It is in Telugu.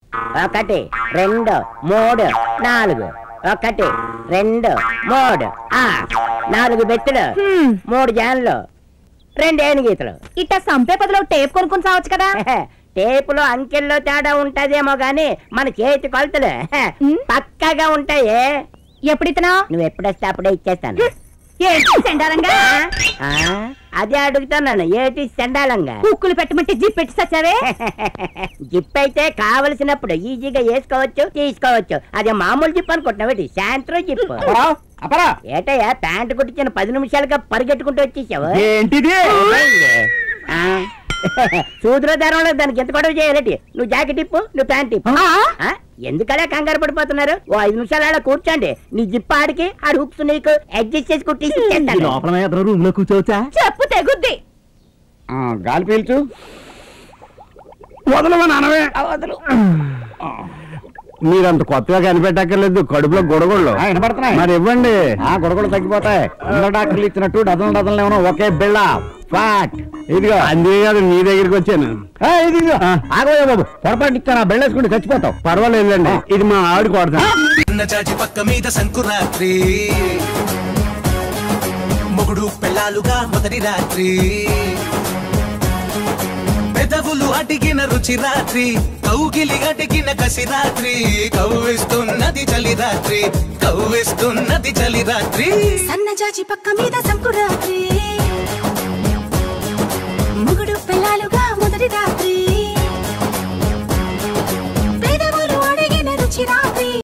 ఒకటి రెండు మూడు నాలుగు ఒకటి రెండు మూడు ఆ నాలుగు బెత్తులు హ్మ్. మూడు జాన్లు రెండు ఏనుగీతలు ఇట్ట సంపే పదిలో టేప్ కొనుక్కొని సావచ్చు కదా టేపులో అంకెల్లో తేడా ఉంటదేమో గాని మన చేతి కొలతలు ఉమ్. పక్కాగా ఉంటాయే ఎప్పుడితనా నువ్వు ఎప్పుడొస్తే అప్పుడే ఇచ్చేస్తాను ఏంటి సెండాలంగా ఆ, అదే అడుగుతున్నాను ఏటి చండాలంగా కుక్కులు పెట్టమంటే జీప్ పెట్టి సచ్చావే జిప్ అయితే కావలసినప్పుడు ఈజీగా వేసుకోవచ్చు తీసుకోవచ్చు అదే మామూలు జిప్ అనుకుంటున్నావు శాంత్రో జిప్ అపరా ఏటయ్యా ప్యాంటు కుట్టించిన పది నిమిషాలుగా పరిగెట్టుకుంటూ వచ్చేసావు ఏంటిది ఏమైంది? ఆ, సూదుల దారంలో దానికి ఎంత గొడవ చేయాలటి నువ్వు జాకెట్ ఇప్పు నువ్వు ప్యాంట్ ఇప్పు ఆ? ఆ, ఎందుకలా కంగారు పడిపోతున్నారు ఓ ఐదు నిమిషాలు అలా కూర్చోండి నీ జిప్ ఆడికి ఆ హుక్స్ నీకు అడ్జస్ట్ చేసి కుట్టేసి ఈ ఇచ్చేస్తాను. లోపల ఎదురు రూమ్ లో కూర్చోవచ్చా చెప్పు తెగుద్ది గాలి పీల్చు వదలవా నానవే మీరంత కొత్తగా కనిపెట్టక్కర్లేదు కడుపులో గొడగొళ్ళు వినపడుతున్నాయి. మరి ఇవ్వండి ఆ గొడగలు తగ్గిపోతాయి అందరు డాక్టర్లు ఇచ్చినట్టు డజన్ డజన్లు ఏమన్నా ఒకే బిళ్ళ ఫ్యాట్ ఇదిగో అందే కాదు మీ దగ్గరికి వచ్చాను ఆ, ఇది ఇదిగో. ఆగోయ్య బాబు పొరపాటు ఇస్తాను బెళ్ళేసుకుంటే చచ్చిపోతావు పర్వాలేదండి ఇది మా ఆవిడ కొడతా చిన్న చాచి పక్క మీద సంకురాత్రి మొగుడు పెళ్ళాలుగా మొదటి రాత్రి పెదవులు అడిగిన రుచి రాత్రి కౌగిలి అడిగిన కసి రాత్రి కవ్విస్తున్నది చలి రాత్రి కవ్విస్తున్నది చలి రాత్రి సన్నజాజి పక్క మీద సంకురాత్రి ముగుడు పిల్లలుగా మొదటి రాత్రి